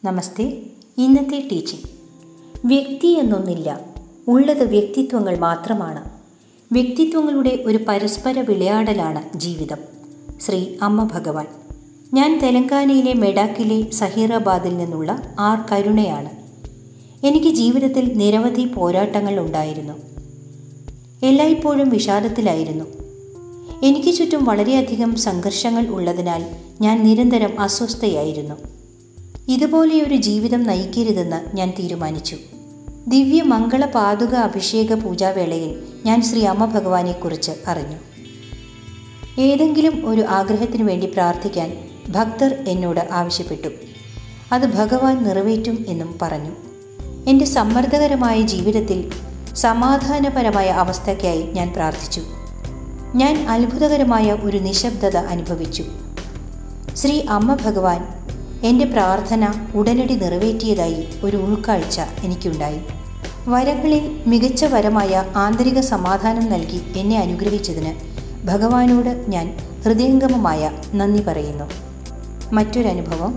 നമസ്തേ ഇന്നത്തെ ടീച്ചിങ് വ്യക്തി എന്നൊന്നില്ല ഉള്ളത് വ്യക്തിത്വങ്ങൾ മാത്രമാണ് വ്യക്തിത്വങ്ങളുടെ ഒരു പരസ്പര വിളയാടലാണ് ജീവിതം ശ്രീ അമ്മ ഭഗവാൻ ഞാൻ തെലങ്കാനയിലെ മെഡാക്കിലെ സഹീറാബാദിൽ നിന്നുള്ള ആർ കരുണയാണ് എനിക്ക് ജീവിതത്തിൽ നിരവധി പോരാട്ടങ്ങൾ ഉണ്ടായിരുന്നു എല്ലായ്പ്പോഴും വിഷാദത്തിലായിരുന്നു എനിക്ക് ചുറ്റും വളരെയധികം സംഘർഷങ്ങൾ ഉള്ളതിനാൽ ഞാൻ നിരന്തരം അസ്വസ്ഥയായിരുന്നു ഇതുപോലെയൊരു ജീവിതം നയിക്കരുതെന്ന് ഞാൻ തീരുമാനിച്ചു ദിവ്യ മംഗള പാതുക അഭിഷേക പൂജാവേളയിൽ ഞാൻ ശ്രീ അമ്മ ഭഗവാനെക്കുറിച്ച് അറിഞ്ഞു ഏതെങ്കിലും ഒരു ആഗ്രഹത്തിനു വേണ്ടി പ്രാർത്ഥിക്കാൻ ഭക്തർ എന്നോട് ആവശ്യപ്പെട്ടു അത് ഭഗവാൻ നിറവേറ്റും എന്നും പറഞ്ഞു എൻ്റെ സമ്മർദ്ദകരമായ ജീവിതത്തിൽ സമാധാനപരമായ അവസ്ഥയ്ക്കായി ഞാൻ പ്രാർത്ഥിച്ചു ഞാൻ അത്ഭുതകരമായ ഒരു നിശബ്ദത അനുഭവിച്ചു ശ്രീ അമ്മ ഭഗവാൻ എൻ്റെ പ്രാർത്ഥന ഉടനടി നിറവേറ്റിയതായി ഒരു ഉൾക്കാഴ്ച എനിക്കുണ്ടായി വരങ്ങളിൽ മികച്ച വരമായ ആന്തരിക സമാധാനം നൽകി എന്നെ അനുഗ്രഹിച്ചതിന് ഭഗവാനോട് ഞാൻ ഹൃദയംഗമമായ നന്ദി പറയുന്നു മറ്റൊരനുഭവം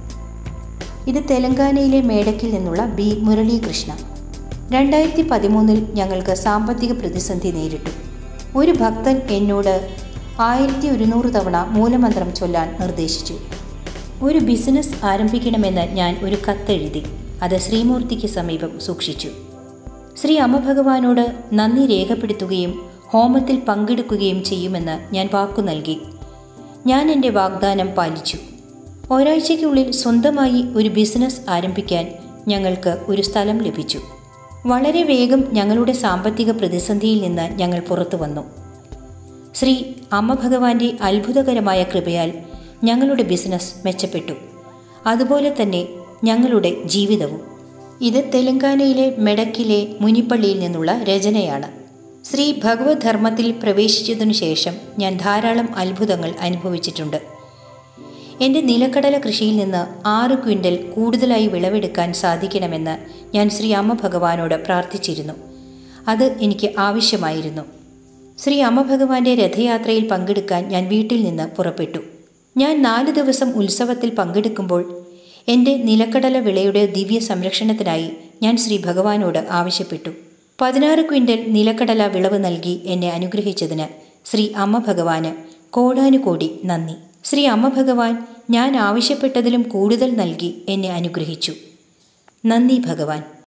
ഇത് തെലങ്കാനയിലെ മേടക്കിൽ നിന്നുള്ള ബി മുരളീകൃഷ്ണ രണ്ടായിരത്തി പതിമൂന്നിൽ ഞങ്ങൾക്ക് സാമ്പത്തിക പ്രതിസന്ധി നേരിട്ടു ഒരു ഭക്തൻ എന്നോട് ആയിരത്തി ഒരുന്നൂറ് തവണ മൂലമന്ത്രം ചൊല്ലാൻ നിർദ്ദേശിച്ചു ഒരു ബിസിനസ് ആരംഭിക്കണമെന്ന് ഞാൻ ഒരു കത്തെഴുതി അത് ശ്രീമൂർത്തിക്ക് സമീപം സൂക്ഷിച്ചു ശ്രീ അമ്മ ഭഗവാനോട് നന്ദി രേഖപ്പെടുത്തുകയും ഹോമത്തിൽ പങ്കെടുക്കുകയും ചെയ്യുമെന്ന് ഞാൻ വാക്കു നൽകി ഞാൻ എൻ്റെ വാഗ്ദാനം പാലിച്ചു ഒരാഴ്ചയ്ക്കുള്ളിൽ സ്വന്തമായി ഒരു ബിസിനസ് ആരംഭിക്കാൻ ഞങ്ങൾക്ക് ഒരു സ്ഥലം ലഭിച്ചു വളരെ വേഗം ഞങ്ങളുടെ സാമ്പത്തിക പ്രതിസന്ധിയിൽ നിന്ന് ഞങ്ങൾ പുറത്തു വന്നു ശ്രീ അമ്മ ഭഗവാന്റെ അത്ഭുതകരമായ കൃപയാൽ ഞങ്ങളുടെ ബിസിനസ് മെച്ചപ്പെട്ടു അതുപോലെ തന്നെ ഞങ്ങളുടെ ജീവിതവും ഇത് തെലങ്കാനയിലെ മെഡക്കിലെ മുനിപ്പള്ളിയിൽ നിന്നുള്ള രചനയാണ് ശ്രീ ഭഗവത് ധർമ്മത്തിൽ പ്രവേശിച്ചതിനു ശേഷം ഞാൻ ധാരാളം അത്ഭുതങ്ങൾ അനുഭവിച്ചിട്ടുണ്ട് എൻ്റെ നിലക്കടല കൃഷിയിൽ നിന്ന് ആറ് ക്വിൻ്റൽ കൂടുതലായി വിളവെടുക്കാൻ സാധിക്കണമെന്ന് ഞാൻ ശ്രീ അമ്മ ഭഗവാനോട് പ്രാർത്ഥിച്ചിരുന്നു അത് എനിക്ക് ആവശ്യമായിരുന്നു ശ്രീ അമ്മ ഭഗവാന്റെ രഥയാത്രയിൽ പങ്കെടുക്കാൻ ഞാൻ വീട്ടിൽ നിന്ന് പുറപ്പെട്ടു ഞാൻ നാല് ദിവസം ഉത്സവത്തിൽ പങ്കെടുക്കുമ്പോൾ എൻ്റെ നിലക്കടല വിളയുടെ ദിവ്യ സംരക്ഷണത്തിനായി ഞാൻ ശ്രീ ഭഗവാനോട് ആവശ്യപ്പെട്ടു പതിനാറ് ക്വിൻ്റൽ നിലക്കടല വിളവ് നൽകി എന്നെ അനുഗ്രഹിച്ചതിന് ശ്രീ അമ്മ ഭഗവാന് കോടാനുകോടി നന്ദി ശ്രീ അമ്മ ഭഗവാൻ ഞാൻ ആവശ്യപ്പെട്ടതിലും കൂടുതൽ നൽകി എന്നെ അനുഗ്രഹിച്ചു നന്ദി ഭഗവാൻ